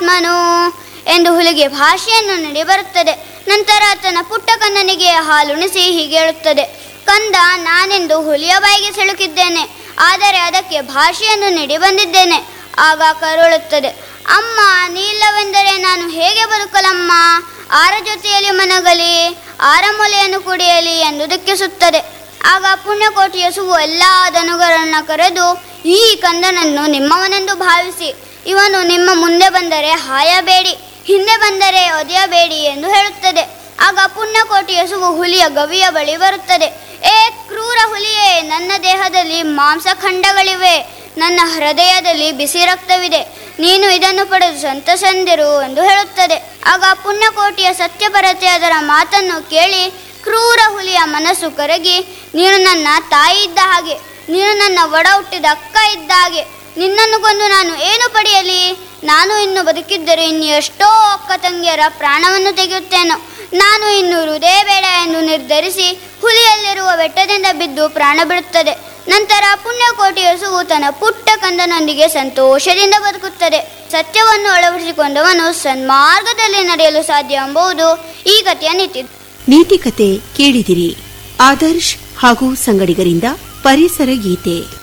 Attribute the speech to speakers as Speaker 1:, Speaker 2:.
Speaker 1: ಪರಮಾತ್ಮನು ಎಂದು ಹುಲಿಗೆ ಭಾಷೆಯನ್ನು ನುಡಿ ಬರುತ್ತದೆ ನಂತರ ತನ್ನ ಪುಟ್ಟ ಕಂದನಿಗೆ ಹಾಲುಣಿಸಿ ಹೀಗೆ ಹೇಳುತ್ತದೆ ಕಂದ ನಾನೆಂದು ಹುಲಿಯ ಬಾಯಿಗೆ ಸಿಲುಕಿದ್ದೇನೆ ಆದರೆ ಅದಕ್ಕೆ ಭಾಷೆಯನ್ನು ನೀಡಿ ಬಂದಿದ್ದೇನೆ ಆಗ ಕರುಳುತ್ತದೆ ಅಮ್ಮ ನೀಲ್ಲವೆಂದರೆ ನಾನು ಹೇಗೆ ಬದುಕಲಮ್ಮ ಆರ ಜೊತೆಯಲ್ಲಿ ಮನಗಲಿ ಆರ ಮೊಲೆಯನ್ನು ಕುಡಿಯಲಿ ಎಂದು ದುಃಖಿಸುತ್ತದೆ ಆಗ ಪುಣ್ಯಕೋಟಿಯ ಸುವು ಎಲ್ಲ ದನುಗಳನ್ನು ಕರೆದು ಈ ಕಂದನನ್ನು ನಿಮ್ಮವನೆಂದು ಭಾವಿಸಿ ಇವನು ನಿಮ್ಮ ಮುಂದೆ ಬಂದರೆ ಹಾಯಬೇಡಿ ಹಿಂದೆ ಬಂದರೆ ಒದೆಯಬೇಡಿ ಎಂದು ಹೇಳುತ್ತದೆ ಆಗ ಪುಣ್ಯಕೋಟಿಯ ಸುವು ಹುಲಿಯ ಗವಿಯ ಬಳಿ ಬರುತ್ತದೆ ಏ ಕ್ರೂರ ಹುಲಿಯೇ ನನ್ನ ದೇಹದಲ್ಲಿ ಮಾಂಸಖಂಡಗಳಿವೆ ನನ್ನ ಹೃದಯದಲ್ಲಿ ಬಿಸಿ ರಕ್ತವಿದೆ ನೀನು ಇದನ್ನು ಪಡೆದು ಸಂತಸಂದಿರು ಎಂದು ಹೇಳುತ್ತದೆ ಆಗ ಪುಣ್ಯಕೋಟಿಯ ಸತ್ಯಪರತೆ ಅದರ ಮಾತನ್ನು ಕೇಳಿ ಕ್ರೂರ ಹುಲಿಯ ಮನಸ್ಸು ಕರಗಿ ನೀನು ನನ್ನ ತಾಯಿ ಇದ್ದ ಹಾಗೆ ನೀನು ನನ್ನ ಒಡ ಹುಟ್ಟಿದ ಅಕ್ಕ ಇದ್ದ ಹಾಗೆ ನಿನ್ನನ್ನು ಕೊಂದು ನಾನು ಏನು ಪಡೆಯಲಿ ನಾನು ಇನ್ನು ಬದುಕಿದ್ದರೆ ಇನ್ನು ಎಷ್ಟೋ ಅಕ್ಕ ತಂಗಿಯರ ಪ್ರಾಣವನ್ನು ತೆಗೆಯುತ್ತೇನೋ ನಾನು ಇನ್ನು ಹೃದಯ ಬೇಡ ಎಂದು ನಿರ್ಧರಿಸಿ ಹುಲಿಯಲ್ಲಿರುವ ಬೆಟ್ಟದಿಂದ ಬಿದ್ದು ಪ್ರಾಣ ಬಿಡುತ್ತದೆ ನಂತರ ಪುಣ್ಯಕೋಟಿ ಹಸುವು ತನ್ನ ಪುಟ್ಟ ಕಂದನೊಂದಿಗೆ ಸಂತೋಷದಿಂದ ಬದುಕುತ್ತದೆ ಸತ್ಯವನ್ನು ಅಳವಡಿಸಿಕೊಂಡವನು ಸನ್ಮಾರ್ಗದಲ್ಲಿ ನಡೆಯಲು ಸಾಧ್ಯ ಎಂಬುದು ಈ ಕಥೆಯ ನೀತಿ
Speaker 2: ನೀತಿಕತೆ ಕೇಳಿದಿರಿ ಆದರ್ಶ್ ಹಾಗೂ ಸಂಗಡಿಗರಿಂದ ಪರಿಸರ ಗೀತೆ